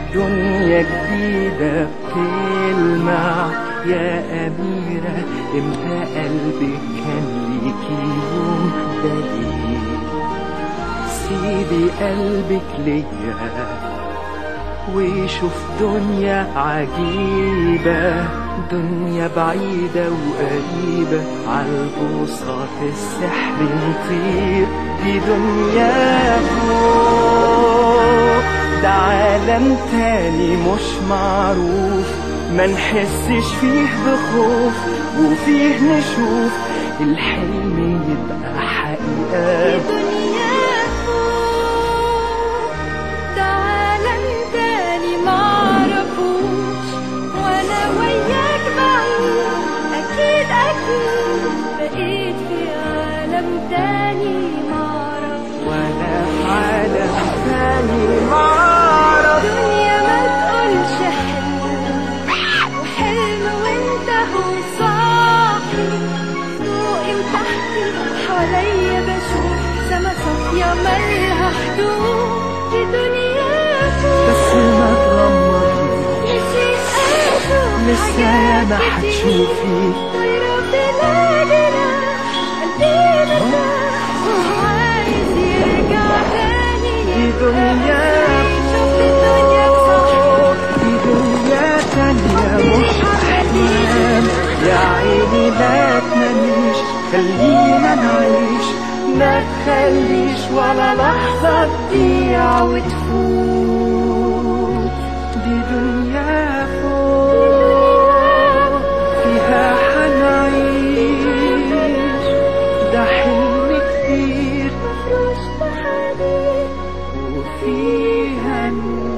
دنيا جديدة بتلمع يا أميرة امتى قلبك كان ليكي يوم دليل سيبي قلبك ليا وشوف دنيا عجيبة دنيا بعيدة وقريبة عالبوصات السحر نطير دي دنيا فوق ده عالم تاني مش معروف ما نحسش فيه بخوف وفيه نشوف الحلم يبقى حقيقة دنيا فوق ده عالم تاني معرفوش وانا وياك بعيد اكيد اكيد بقيت في عالم تاني معرفوش وانا في عالم تاني معرف دنيا ما تقولش حلم وحلم وانت هو صاحي فوقي وتحتي حواليا بشوف سما صافية مالها حدود دي دنيا بس فوق ما تغمضني نسيت اشوف لسه يا ما حاجات كتير هتشوفي طايرة بلادنا قلبي مرتاح وهو عايز يرجع تاني دي دنيا شفت الدنيا فوق بصحيح دي دنيا تانية مش أحلام يا عيني لا تناميش خلينا نعيش ما تخليش ولا لحظة تضيع وتفوت دي دنيا فوق فيها حنعيش ده حلم كبير مفروش بحديد وفيها نور